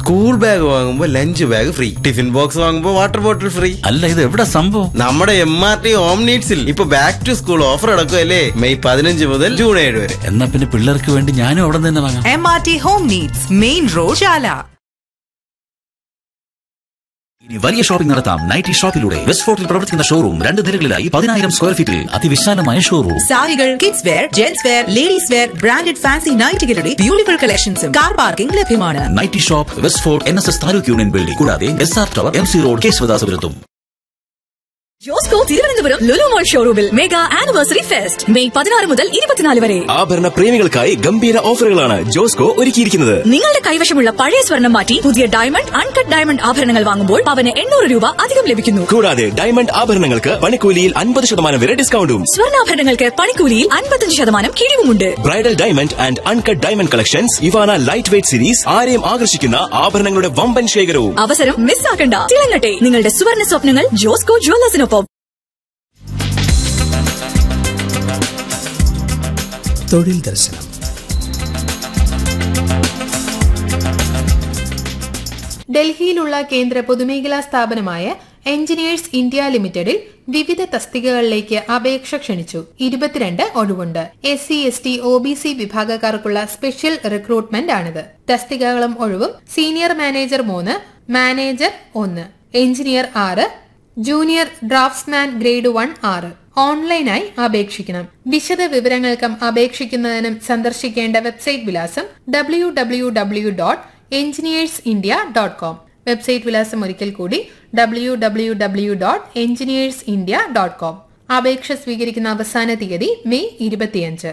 school bag വാങ്ങുമ്പോ lunch bag free tiffin box വാങ്ങുമ്പോ water bottle free അല്ല ഇത് എവിടെ സംഭവം നമ്മുടെ എം ആർ ടി ഹോം നീഡ്സിൽ ഇപ്പൊ ബാക്ക് ടു സ്കൂൾ ഓഫർ അടക്കുമല്ലേ മെയ് പതിനഞ്ച് മുതൽ ജൂൺ ഏഴ് വരെ എന്നാ പിന്നെ പിള്ളേർക്ക് വേണ്ടി ഞാനും അവിടെ നിന്ന് തന്നെ വാങ്ങാം M R T home needs main road Chala ഇനി വലിയ ഷോപ്പിംഗ് നടത്താം നൈറ്റി ഷോപ്പിലൂടെ വെസ്റ്റ് ഫോർട്ടിൽ പ്രവർത്തിക്കുന്ന ഷോറൂം രണ്ട് നിലകളിലായി പതിനായിരം സ്ക്വയർ ഫീറ്റിൽ അതിവിശാലമായ ഷോറൂം സാരികൾ kids wear gents wear ladies wear branded fancy നൈറ്റുകളുടെ ബ്യൂട്ടിഫുൾ കളക്ഷൻസും കാർ പാർക്കിംഗ് ലഭ്യമാണ് nighty shop west fort N S S taluk union building കൂടാതെ S R tower M C road കേശവദാസപുരത്തും ജോസ്കോ തിരുവനന്തപുരം ലുലുമോൾ ഷോറൂമിൽ മെഗാ ആനിവേഴ്സറി ഫെസ്റ്റ് മെയ് പതിനാറ് മുതൽ ഇരുപത്തിനാല് വരെ ആഭരണ പ്രേമികൾക്കായി ഗംഭീര ഓഫറുകളാണ് ജോസ്കോ ഒരുക്കിയിരിക്കുന്നത് നിങ്ങളുടെ കൈവശമുള്ള പഴയ സ്വർണം മാറ്റി പുതിയ ഡയമണ്ട് അൺകട്ട് ഡയമണ്ട് ആഭരണങ്ങൾ വാങ്ങുമ്പോൾ പവന് എണ്ണൂറ് രൂപ അധികം ലഭിക്കുന്നു കൂടാതെ ഡയമണ്ട് ആഭരണങ്ങൾക്ക് പണിക്കൂലിയിൽ അൻപത് ശതമാനം വരെ ഡിസ്കൗണ്ടും സ്വർണ്ണാഭരണങ്ങൾക്ക് പണിക്കൂലിയിൽ അൻപത്തഞ്ച് ശതമാനം കിഴിവുമുണ്ട് bridal diamond and uncut diamond collections Ivana light weight series ആരെയും ആകർഷിക്കുന്ന ആഭരണങ്ങളുടെ വമ്പൻ ശേഖരവും അവസരം മിസ്സാക്കണ്ട തിളങ്ങട്ടെ നിങ്ങളുടെ സുവർണ സ്വപ്നങ്ങൾ ജോസ്കോ ജ്വല്ലേഴ്സിനൊപ്പം തൊഴിൽ ദർശനം ഡൽഹിയിലുള്ള കേന്ദ്ര പൊതുമേഖലാ സ്ഥാപനമായ എഞ്ചിനീയേഴ്സ് ഇന്ത്യ ലിമിറ്റഡിൽ വിവിധ തസ്തികകളിലേക്ക് അപേക്ഷ ക്ഷണിച്ചു ഇരുപത്തിരണ്ട് ഒഴിവുണ്ട് S C S T O B C വിഭാഗക്കാർക്കുള്ള സ്പെഷ്യൽ റിക്രൂട്ട്മെന്റ് ആണിത് തസ്തികകളും ഒഴിവും സീനിയർ മാനേജർ മൂന്ന് മാനേജർ ഒന്ന് എഞ്ചിനീയർ ആറ് ജൂനിയർ ഡ്രാഫ്റ്റ്സ്മാൻ ഗ്രേഡ് വൺ ആറ് ഓൺലൈനായി അപേക്ഷിക്കണം വിശദ വിവരങ്ങൾക്കും അപേക്ഷിക്കുന്നതിനും സന്ദർശിക്കേണ്ട വെബ്സൈറ്റ് വിലാസം W W W dot engineers India dot com website വിലാസം ഒരിക്കൽ കൂടി W W W dot engineers India dot com അപേക്ഷ സ്വീകരിക്കുന്ന അവസാന തീയതി മെയ് ഇരുപത്തിയഞ്ച്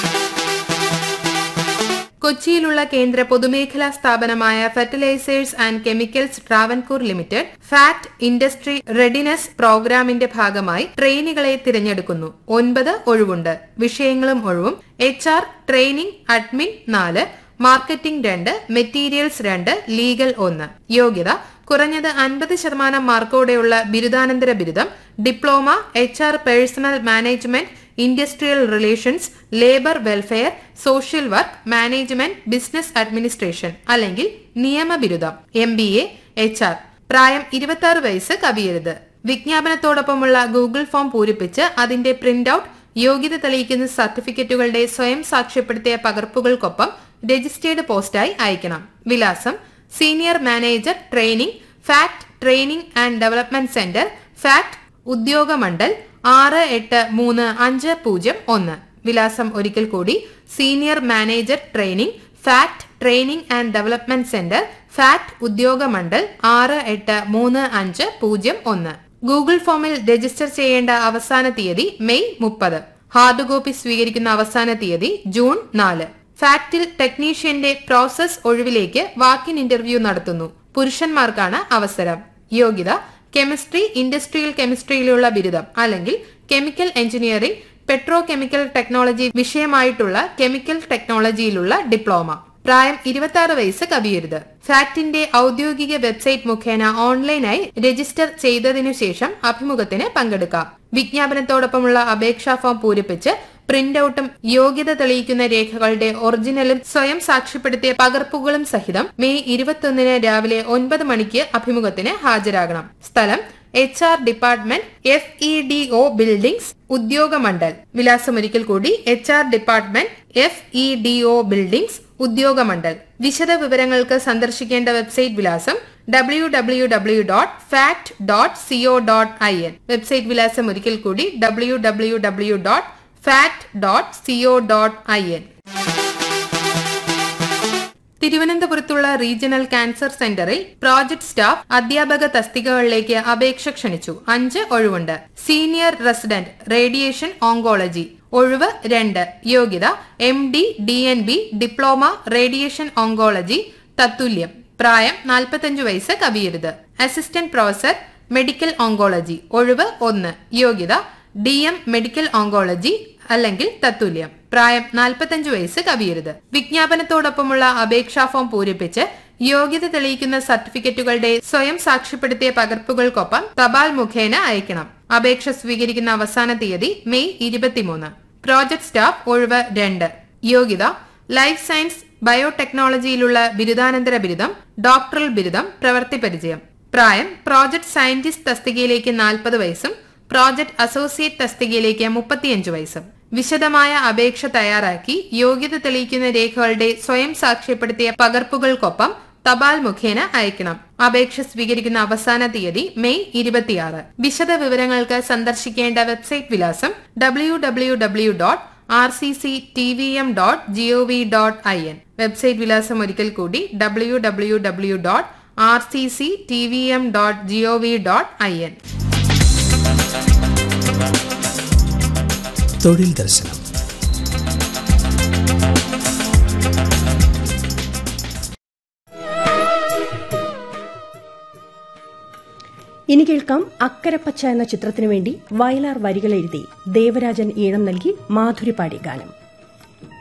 കൊച്ചിയിലുള്ള കേന്ദ്ര പൊതുമേഖലാ സ്ഥാപനമായ fertilisers and chemicals Travancore limited FACT industry readiness പ്രോഗ്രാമിന്റെ ഭാഗമായി ട്രെയിനികളെ തിരഞ്ഞെടുക്കുന്നു ഒൻപത് ഒഴിവുണ്ട് വിഷയങ്ങളും ഒഴിവും എച്ച് ആർ ട്രെയിനിംഗ് അഡ്മിൻ നാല് മാർക്കറ്റിംഗ് രണ്ട് മെറ്റീരിയൽസ് രണ്ട് ലീഗൽ ഒന്ന് യോഗ്യത കുറഞ്ഞത് അൻപത് ശതമാനം മാർക്കോടെയുള്ള ബിരുദാനന്തര ബിരുദം diploma H R personnel management industrial relations labour welfare social work management business administration അല്ലെങ്കിൽ നിയമ ബിരുദം M B A H R പ്രായം ഇരുപത്തി ആറ് വയസ്സ് കവിയരുത് വിജ്ഞാപനത്തോടൊപ്പമുള്ള ഗൂഗിൾ ഫോം പൂരിപ്പിച്ച് അതിന്റെ പ്രിന്റ് ഔട്ട് യോഗ്യത തെളിയിക്കുന്ന സർട്ടിഫിക്കറ്റുകളുടെ സ്വയം സാക്ഷ്യപ്പെടുത്തിയ പകർപ്പുകൾക്കൊപ്പം രജിസ്റ്റേർഡ് പോസ്റ്റായി അയക്കണം വിലാസം senior manager training FACT training and development centre FACT Udyogamandal ആറ് എട്ട് മൂന്ന് അഞ്ച് പൂജ്യം ഒന്ന് വിലാസം ഒരിക്കൽ കൂടി senior manager training FACT training and development centre FACT Udyogamandal ആറ് എട്ട് മൂന്ന് അഞ്ച് പൂജ്യം ഒന്ന് ഗൂഗിൾ ഫോമിൽ രജിസ്റ്റർ ചെയ്യേണ്ട അവസാന തീയതി മെയ് മുപ്പത് ഹാർഡ് കോപ്പി സ്വീകരിക്കുന്ന അവസാന തീയതി ജൂൺ നാല് ഫാക്ടിൽ ടെക്നീഷ്യന്റെ പ്രോസസ് ഒഴിവിലേക്ക് വാക്കിൻ ഇന്റർവ്യൂ നടത്തുന്നു പുരുഷന്മാർക്കാണ് അവസരം യോഗ്യത കെമിസ്ട്രി ഇൻഡസ്ട്രിയൽ കെമിസ്ട്രിയിലുള്ള ബിരുദം അല്ലെങ്കിൽ chemical engineering petro chemical technology വിഷയമായിട്ടുള്ള കെമിക്കൽ ടെക്നോളജിയിലുള്ള ഡിപ്ലോമ പ്രായം ഇരുപത്തി ആറ് വയസ്സ് കവിയരുത് ഫാക്ടിന്റെ ഔദ്യോഗിക വെബ്സൈറ്റ് മുഖേന ഓൺലൈനായി രജിസ്റ്റർ ചെയ്തതിനു ശേഷം അഭിമുഖത്തിന് പങ്കെടുക്കാം വിജ്ഞാപനത്തോടൊപ്പമുള്ള അപേക്ഷാ ഫോം പൂരിപ്പിച്ച് പ്രിന്റ് ഔട്ടും യോഗ്യത തെളിയിക്കുന്ന രേഖകളുടെ ഒറിജിനലും സ്വയം സാക്ഷ്യപ്പെടുത്തിയ പകർപ്പുകളും സഹിതം മെയ് ഇരുപത്തൊന്നിന് രാവിലെ ഒൻപത് മണിക്ക് അഭിമുഖത്തിന് ഹാജരാകണം സ്ഥലം H R department F E D O buildings Udyogamandal വിലാസം ഒരിക്കൽ കൂടി H R department F E D O buildings Udyogamandal വിശദ വിവരങ്ങൾക്ക് സന്ദർശിക്കേണ്ട വെബ്സൈറ്റ് വിലാസം W W W dot FACT dot CO dot I N website വിലാസം ഒരിക്കൽ കൂടി W W W dot FACT dot CO dot I N തിരുവനന്തപുരത്തുള്ള റീജിയണൽ ക്യാൻസർ സെന്ററിൽ project staff അധ്യാപക തസ്തികകളിലേക്ക് അപേക്ഷ ക്ഷണിച്ചു അഞ്ച് ഒഴിവുണ്ട് സീനിയർ റെസിഡന്റ് റേഡിയേഷൻ ഓങ്കോളജി ഒഴിവ് രണ്ട് യോഗ്യത M D D N B diploma radiation oncology തത്തുല്യം പ്രായം നാൽപ്പത്തഞ്ച് വയസ്സ് കവിയരുത് അസിസ്റ്റന്റ് പ്രൊഫസർ മെഡിക്കൽ ഓങ്കോളജി ഒഴിവ് ഒന്ന് യോഗ്യത ഡി എം മെഡിക്കൽ ഓങ്കോളജി അല്ലെങ്കിൽ തത്തുല്യം പ്രായം നാൽപ്പത്തഞ്ച് വയസ്സ് കവിയരുത് വിജ്ഞാപനത്തോടൊപ്പമുള്ള അപേക്ഷാ ഫോം പൂരിപ്പിച്ച് യോഗ്യത തെളിയിക്കുന്ന സർട്ടിഫിക്കറ്റുകളുടെ സ്വയം സാക്ഷ്യപ്പെടുത്തിയ പകർപ്പുകൾക്കൊപ്പം തപാൽ മുഖേന അയക്കണം അപേക്ഷ സ്വീകരിക്കുന്ന അവസാന തീയതി മെയ് ഇരുപത്തിമൂന്ന് പ്രോജക്ട് സ്റ്റാഫ് ഒഴിവ് രണ്ട് യോഗ്യത ലൈഫ് സയൻസ് ബയോടെക്നോളജിയിലുള്ള ബിരുദാനന്തര ബിരുദം ഡോക്ടറൽ ബിരുദം പ്രവൃത്തി പരിചയം പ്രായം പ്രോജക്ട് സയന്റിസ്റ്റ് തസ്തികയിലേക്ക് നാൽപ്പത് വയസ്സും പ്രോജക്ട് അസോസിയേറ്റ് തസ്തികയിലേക്ക് മുപ്പത്തിയഞ്ച് വയസ്സും വിശദമായ അപേക്ഷ തയ്യാറാക്കി യോഗ്യത തെളിയിക്കുന്ന രേഖകളുടെ സ്വയം സാക്ഷ്യപ്പെടുത്തിയ പകർപ്പുകൾക്കൊപ്പം തപാൽ മുഖേന അയക്കണം അപേക്ഷ സ്വീകരിക്കുന്ന അവസാന തീയതി മെയ് ഇരുപത്തിയാറ് വിശദ വിവരങ്ങൾക്ക് സന്ദർശിക്കേണ്ട വെബ്സൈറ്റ് വിലാസം W W W dot R C C T V M dot G O V dot I N website വിലാസം ഒരിക്കൽ കൂടി W W W dot R C C T V M dot G O V dot I N തൊഴിൽ ദർശനം ഇനി കേൾക്കാം അക്കരപ്പച്ച എന്ന ചിത്രത്തിനു വേണ്ടി വയലാർ വരികൾ എഴുതി ദേവരാജൻ ഈണം നൽകി മാധുരി പാടി ഗാനം